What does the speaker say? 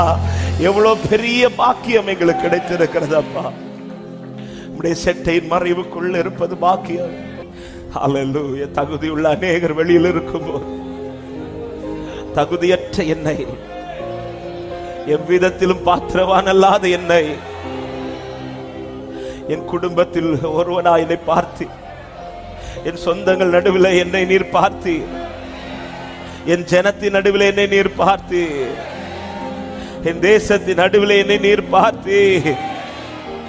எவ்வளவு பெரிய பாக்கியம் எங்களுக்கு கிடைத்திருக்கிறது அப்பா உடைய செட்டையின் மறைவுக்குள்ள இருப்பது பாக்கியம் அல்லேலூயா தகுதியுள்ள அநேகர் வெளியில் இருக்கும்போது தகுதியற்ற என்னை எவ்விதத்திலும் பாத்திரவான் அல்லாத என்னை என் குடும்பத்தில் ஒருவனா என்னை பார்த்து என் சொந்தங்கள் நடுவில் என்னை நீர் பார்த்து என் ஜனத்தின் நடுவில் என்னை நீர் பார்த்து என் தேசத்தின் நடுவில் என்னை நீர் பார்த்து